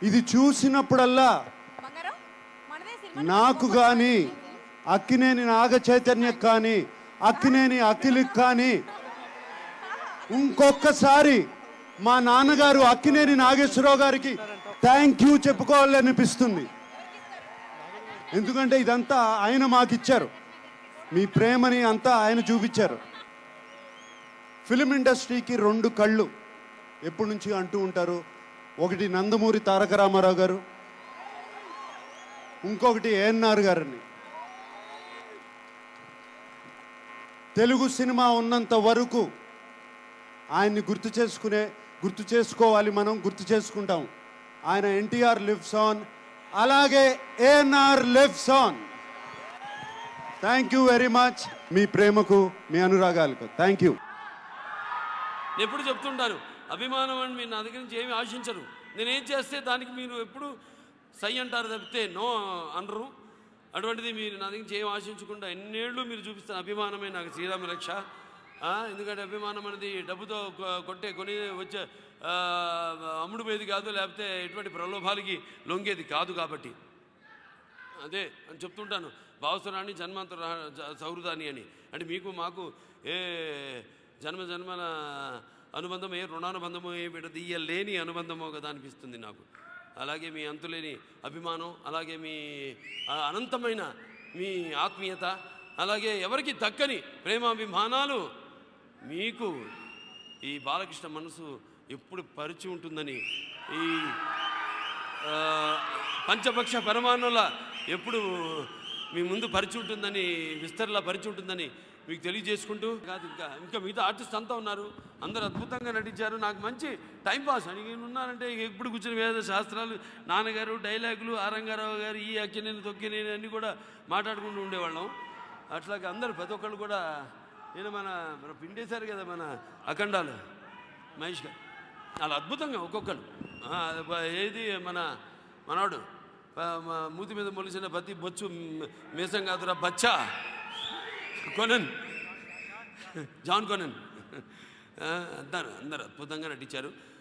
ఇది చూసినప్పుడల్లా బంగారం మనదే సినిమా నాకు కానీ అక్కినేని నాగ చైతన్యకు కానీ అక్కినేని అఖిల్కి కానీ ఇంకొకసారి మా నాన్నగారు అక్కినేని నాగేశ్వరరావు గారికి థ్యాంక్ యూ చెప్పుకోవాలనిపిస్తుంది ఎందుకంటే ఇదంతా ఆయన మాకిచ్చారు మీ ప్రేమని అంతా ఆయన చూపించారు ఫిలిం ఇండస్ట్రీకి రెండు కళ్ళు ఎప్పటి నుంచి అంటూ ఉంటారు ఒకటి నందమూరి తారక రామారావు గారు ఇంకొకటి ఏఎన్ఆర్ గారిని తెలుగు సినిమా ఉన్నంత వరకు ఆయన్ని గుర్తు చేసుకునే గుర్తు చేసుకోవాలి మనం గుర్తు చేసుకుంటాం ఆయన ఎన్టీఆర్ లివ్స్ ఆన్ అలాగే ANR lives on thank you very much మీ ప్రేమకు మీ అనురాగాలకు థ్యాంక్ యూ నేను ఎప్పుడు చెప్తుంటాను అభిమానం అని మీరు నా దగ్గర నుంచి ఏమి ఆశించరు నేనేం చేస్తే దానికి మీరు ఎప్పుడు సై అంటారు తప్పితే నో అనరు అటువంటిది మీరు నా దగ్గర నుంచి ఏం ఆశించకుండా ఎన్నేళ్ళు మీరు చూపిస్తున్న అభిమానమే నాకు శ్రీరామ రక్ష ఆ, ఎందుకంటే అభిమానం అనేది డబ్బుతో కొ- కొట్టే కొని వచ్చే ఆ, అమ్ముడు పోయేది కాదు లేకపోతే ఎటువంటి ప్రలోభాలకి లొంగేది కాదు కాబట్టి అదే అని చెప్తుంటాను భావస్వరాన్ని జన్మాంతర జ- సౌహృదాన్ని అని అంటే మీకు మాకు ఏ జన్మ జన్మల అనుబంధం ఏ రుణానుబంధమో ఏ విడదీయలేని అనుబంధమో కదా అనిపిస్తుంది నాకు అలాగే మీ అంతులేని అభిమానం అలాగే మీ ఆ, అనంతమైన మీ ఆత్మీయత అలాగే ఎవరికి దక్కని ప్రేమాభిమానాలు మీకు ఈ బాలకృష్ణ మనసు ఎప్పుడు పరిచి ఉంటుందని ఈ ఆ, పంచపక్ష పరమాణుల ఎప్పుడు మీ ముందు పరిచి ఉంటుందని విస్తరలా పరిచి ఉంటుందని మీకు తెలియజేసుకుంటూ కాదు ఇంకా ఇంకా మిగతా ఆర్టిస్ట్ అంతా ఉన్నారు అందరూ అద్భుతంగా నటించారు నాకు మంచి టైం పాస్ అని నేను ఉన్నానంటే ఇక ఎప్పుడు కూర్చుని వేద శాస్త్రాలు నాన్నగారు డైలాగులు ఆరంగారావు గారు ఈ అక్కినేని తొక్కినేని అన్నీ కూడా మాట్లాడుకుంటూ ఉండేవాళ్ళం అట్లాగే అందరూ ప్రతి ఒక్కళ్ళు కూడా నేను మన మన పిండేశారు కదా మన అఖండాలు మహేష్ గారు చాలా అద్భుతంగా ఒక్కొక్కరు ఆ, బ- ఏది మన మనవాడు ప- మ- మూతి మీద మొలిసిన ప్రతి బొచ్చు మ్, మీసం కాదురా బచ్చా కొనన్ జాన్ కొనన్ ఆ, అందరు అందరు అద్భుతంగా నటించారు